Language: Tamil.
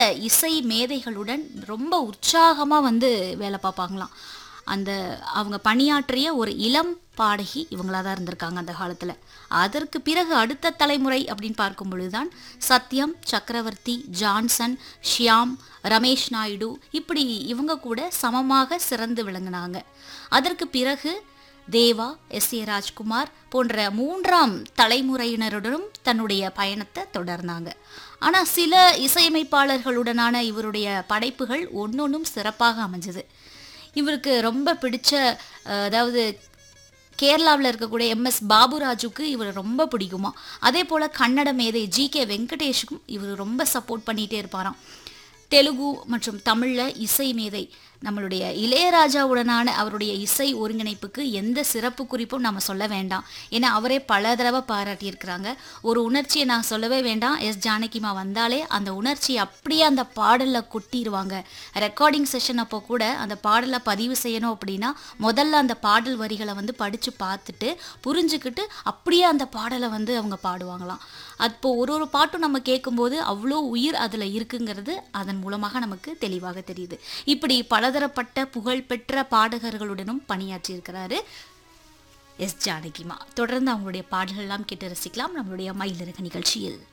இசை மேதைகளுடன் ரொம்ப உற்சாகமாக வந்து வேலை பார்ப்பாங்களாம் அந்த அவங்க பணியாற்றிய ஒரு இளம் பாடகி இவங்களாக தான் இருந்திருக்காங்க அந்த காலத்தில் அதற்கு பிறகு அடுத்த தலைமுறை அப்படின்னு பார்க்கும் பொழுதுதான் சத்யம் சக்கரவர்த்தி ஜான்சன் ஷியாம் ரமேஷ் நாயுடு இப்படி இவங்க கூட சமமாக சிறந்து விளங்கினாங்க அதற்கு பிறகு தேவா எஸ் ஏ ராஜ்குமார் போன்ற மூன்றாம் தலைமுறையினருடனும் தன்னுடைய பயணத்தை தொடர்ந்தாங்க ஆனால் சில இசையமைப்பாளர்களுடனான இவருடைய படைப்புகள் ஒன்னொன்றும் சிறப்பாக அமைஞ்சது இவருக்கு ரொம்ப பிடிச்ச அஹ், அதாவது கேரளாவில் இருக்கக்கூடிய எம்எஸ் பாபுராஜுக்கு இவர் ரொம்ப பிடிக்குமா அதே போல் கன்னட மேதை ஜி கே வெங்கடேஷுக்கும் இவர் ரொம்ப சப்போர்ட் பண்ணிகிட்டே இருப்பாராம் தெலுங்கு மற்றும் தமிழில் இசை மேதை நம்மளுடைய இளையராஜாவுடனான அவருடைய இசை ஒருங்கிணைப்புக்கு எந்த சிறப்பு குறிப்பும் நம்ம சொல்ல வேண்டாம் ஏன்னா அவரே பல தடவை பாராட்டியிருக்கிறாங்க ஒரு உணர்ச்சியை நான் சொல்லவே வேண்டாம் எஸ் ஜானகிமா வந்தாலே அந்த உணர்ச்சி அப்படியே அந்த பாடலில் கொட்டிடுவாங்க ரெக்கார்டிங் செஷன் அப்போ கூட அந்த பாடலை பதிவு செய்யணும் அப்படின்னா முதல்ல அந்த பாடல் வரிகளை வந்து படித்து பார்த்துட்டு புரிஞ்சுக்கிட்டு அப்படியே அந்த பாடலை வந்து அவங்க பாடுவாங்களாம் அப்போ ஒரு ஒரு பாட்டும் நம்ம கேட்கும்போது அவ்வளோ உயிர் அதில் இருக்குங்கிறது அதன் மூலமாக நமக்கு தெளிவாக தெரியுது இப்படி பலதரப்பட்ட புகழ்பெற்ற பாடகர்களுடனும் பணியாற்றியிருக்கிறாரு எஸ் ஜானகிமா தொடர்ந்து அவங்களுடைய பாடல்கள் எல்லாம் கேட்டு ரசிக்கலாம் நம்மளுடைய மயிலிறகு நிகழ்ச்சியில்